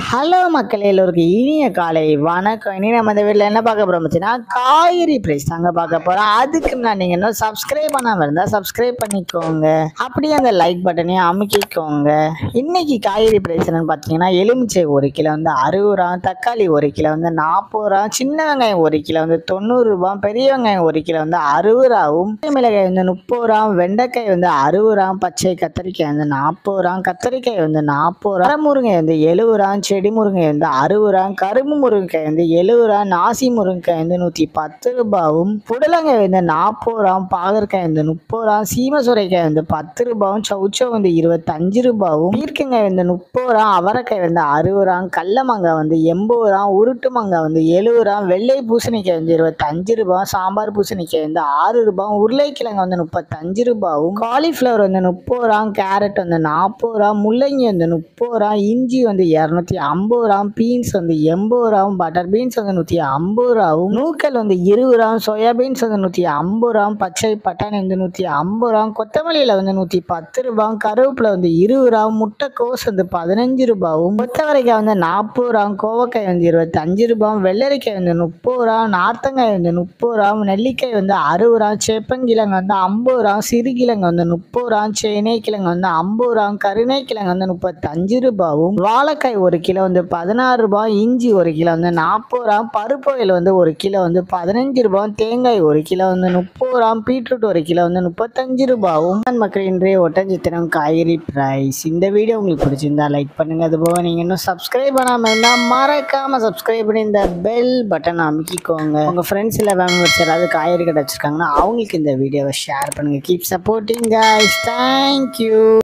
hello மக்களே எல்லோருக்கும் இனிய காலை வணக்கம் இனி நம்ம இந்த வீட்டில் என்ன பார்க்க போகிறோம் வச்சுன்னா காய்கறி ப்ரைஸ் தாங்க பார்க்க போகிறோம் அதுக்கு நான் நீங்கள் இன்னும் சப்ஸ்கிரைப் பண்ணாமல் இருந்தால் சப்ஸ்கிரைப் பண்ணிக்கோங்க அப்படியே அந்த லைக் பட்டனையும் அமுக்கிக்கோங்க இன்னைக்கு காய்கறி ப்ரைஸ் என்னன்னு பார்த்தீங்கன்னா எலுமிச்சை ஒரு கிலோ வந்து அறுபது ரூபா தக்காளி ஒரு கிலோ வந்து நாற்பது ரூபா சின்ன வெங்காயம் ஒரு கிலோ வந்து தொண்ணூறு ரூபா பெரிய வெங்காயம் ஒரு கிலோ வந்து அறுபது ரூபாவும் பச்சை மிளகாய் வந்து முப்பது ரூபா வெண்டைக்காய் வந்து அறுபது ரூபா பச்சை கத்திரிக்காய் வந்து நாற்பது ரூபா கத்திரிக்காய் வந்து நாற்பது ரூபா முருங்கை வந்து எழுபது ரூபா செடி முருங்கை வந்து அறுபது ரூபா கரும்பு முருங்கைக்காய் வந்து எழுபது ரூபா நாசி முருங்கைக்காய் வந்து நூற்றி பத்து ரூபாவும் புடலங்காய் வந்து நாற்பது ரூபா பாகற்காய் வந்து முப்பது ரூபா சீம சுரைக்காய் வந்து பத்து ரூபாவும் சவுச்சோ வந்து இருபத்தஞ்சு ரூபாவும் பீர்க்கங்காய் வந்து முப்பது ரூபா அவரைக்காய் வந்து அறுபது ரூபா கடல மாங்காய் வந்து எண்பது ரூபா உருட்டு மாங்காய் வந்து எழுபது ரூபா வெள்ளை பூசணிக்காய் வந்து இருபத்தஞ்சு ரூபா சாம்பார் பூசணிக்காய் வந்து ஆறு ரூபா உருளைக்கிழங்கு வந்து முப்பத்தஞ்சு ரூபாவும் காலிஃப்ளவர் வந்து முப்பது ரூபா கேரட் வந்து நாற்பது ரூபா முள்ளங்கி வந்து முப்பது ரூபா இஞ்சி வந்து இரநூத்தி ஐம்பது ரூபா பீன்ஸ் வந்து எண்பது ரூபாவும் பட்டர் பீன்ஸ் வந்து நூற்றி ஐம்பது ரூபாவும் நூக்கல் வந்து இருபது ரூபா சோயா பீன்ஸ் வந்து நூற்றி ஐம்பது ரூபா பச்சை பட்டாணி வந்து நூற்றி ஐம்பது ரூபா கொத்தமல்லியில் வந்து நூற்றி பத்து ரூபா கருவேப்பிலை வந்து இருபது ரூபா முட்டைக்கோஸ் வந்து பதினஞ்சு ரூபாவும் கொத்தவரைக்காய் வந்து நாற்பது ரூபா கோவக்காய் வந்து இருபத்தஞ்சு ரூபா வெள்ளரிக்காய் வந்து முப்பது ரூபா நார்த்தங்காய் வந்து முப்பது ரூபா நெல்லிக்காய் வந்து அறுபது ரூபா சேப்பங்கிழங்கு வந்து ஐம்பது ரூபா சிறுகிழங்கு வந்து முப்பது ரூபா சேனை கிழங்கு வந்து ஐம்பது ரூபா கருணை கிழங்கு வந்து முப்பத்தஞ்சு ரூபாவும் வாழைக்காய் ஒரு கிலோ வந்து பதினாறு ரூபாய் இஞ்சி ஒரு கிலோ வந்து நாற்பது ரூபா பருப்பு வகையில் வந்து ஒரு கிலோ வந்து பதினஞ்சு ரூபாய் தேங்காய் ஒரு கிலோ வந்து முப்பது ரூபா பீட்ரூட் ஒரு கிலோ வந்து முப்பத்தஞ்சு ரூபாவும் நான் மக்கள் இன்றைய ஒட்டஞ்சித்திரம் காய்கறி பிரைஸ் இந்த வீடியோ உங்களுக்கு பிடிச்சிருந்தா லைக் பண்ணுங்க அது போக நீங்கள் இன்னும் சப்ஸ்கிரைப் பண்ணாமல் இருந்தால் மறக்காம சப்ஸ்கிரைப் பண்ணி இந்த பெல் பட்டன் அமைக்கிக்கோங்க உங்கள் ஃப்ரெண்ட்ஸ் இல்லை மெம்பர்ஸ் யாராவது காய்கறி கடை வச்சிருக்காங்கன்னா அவங்களுக்கு இந்த வீடியோவை ஷேர் பண்ணுங்க கீப் சப்போர்ட்டிங் guys தேங்க்யூ